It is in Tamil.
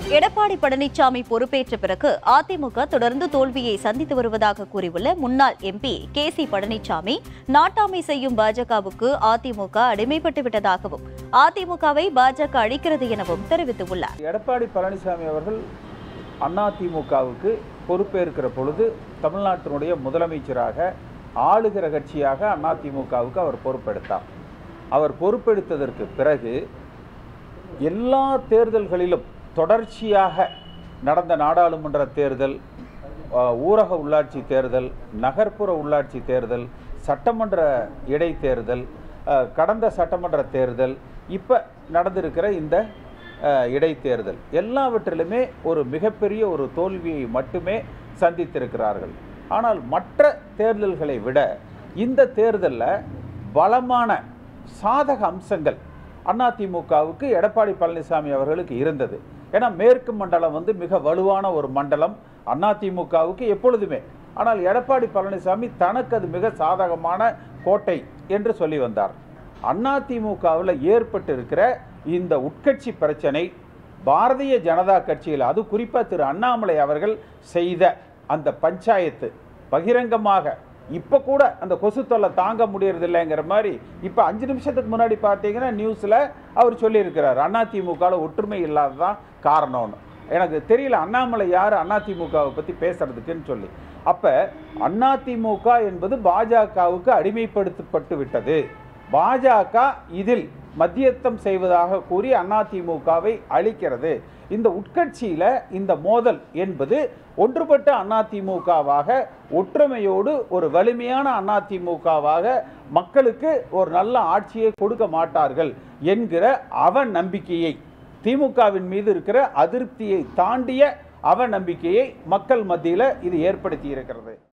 எடப்பாடி பழனிசாமி பொறுப்பேற்ற பிறகு அதிமுக தொடர்ந்து தோல்வியை சந்தித்து வருவதாக கூறியுள்ள முன்னாள் எம்பி கே சி பழனிசாமி நாட்டாமை செய்யும் பாஜகவுக்கு அதிமுக அடிமைப்பட்டு விட்டதாகவும் அதிமுகவை பாஜக அழிக்கிறது எனவும் தெரிவித்துள்ளார் எடப்பாடி பழனிசாமி அவர்கள் அதிமுகவுக்கு பொறுப்பேற்கிற பொழுது தமிழ்நாட்டினுடைய முதலமைச்சராக ஆளுகிற கட்சியாக அதிமுகவுக்கு அவர் பொறுப்பெடுத்தார் அவர் பொறுப்பெடுத்ததற்கு பிறகு எல்லா தேர்தல்களிலும் தொடர்ச்சியாக நடந்த நாடாளுமன்ற தேர்தல் அஹ், ஊரக உள்ளாட்சி தேர்தல் நகர்ப்புற உள்ளாட்சி தேர்தல் சட்டமன்ற இடைத்தேர்தல் அஹ், கடந்த சட்டமன்ற தேர்தல் இப்போ நடந்திருக்கிற இந்த அஹ், இடைத்தேர்தல் எல்லாவற்றிலுமே ஒரு மிகப்பெரிய ஒரு தோல்வியை மட்டுமே சந்தித்திருக்கிறார்கள் ஆனால் மற்ற தேர்தல்களை விட இந்த தேர்தலில் பலமான சாதக அம்சங்கள் அதிமுகவுக்கு எடப்பாடி பழனிசாமி அவர்களுக்கு இருந்தது ஏன்னா மேற்கு மண்டலம் வந்து மிக வலுவான ஒரு மண்டலம் அதிமுகவுக்கு எப்பொழுதுமே ஆனால் எடப்பாடி பழனிசாமி தனக்கு அது மிக சாதகமான கோட்டை என்று சொல்லி வந்தார் அதிமுகவில் ஏற்பட்டு இருக்கிற இந்த உட்கட்சி பிரச்சனை பாரதிய ஜனதா கட்சியில் அது குறிப்பாக திரு அண்ணாமலை அவர்கள் செய்த அந்த பஞ்சாயத்து பகிரங்கமாக இப்போ கூட அந்த கொசு தொல்லை தாங்க முடியறதில்லைங்கிற மாதிரி இப்போ அஞ்சு நிமிஷத்துக்கு முன்னாடி பார்த்தீங்கன்னா நியூஸில் அவர் சொல்லியிருக்கிறார் அதிமுகவில் ஒற்றுமை இல்லாததான் காரணம்னு எனக்கு தெரியல அண்ணாமலை யார் அதிமுகவை பற்றி பேசுறதுக்குன்னு சொல்லி அப்போ அதிமுக என்பது பாஜகவுக்கு அடிமைப்படுத்தப்பட்டு விட்டது பாஜக இதில் மத்தியஸ்தம் செய்வதாக கூறி அதிமுகவை அழிக்கிறது இந்த உட்கட்சியில இந்த மோதல் என்பது ஒன்றுபட்ட அதிமுகவாக ஒற்றுமையோடு ஒரு வலிமையான அதிமுகவாக மக்களுக்கு ஒரு நல்ல ஆட்சியை கொடுக்க மாட்டார்கள் என்கிற அவ நம்பிக்கையை திமுகவின் மீது இருக்கிற அதிருப்தியை தாண்டிய அவ நம்பிக்கையை மக்கள் மத்தியில் இது ஏற்படுத்தி இருக்கிறது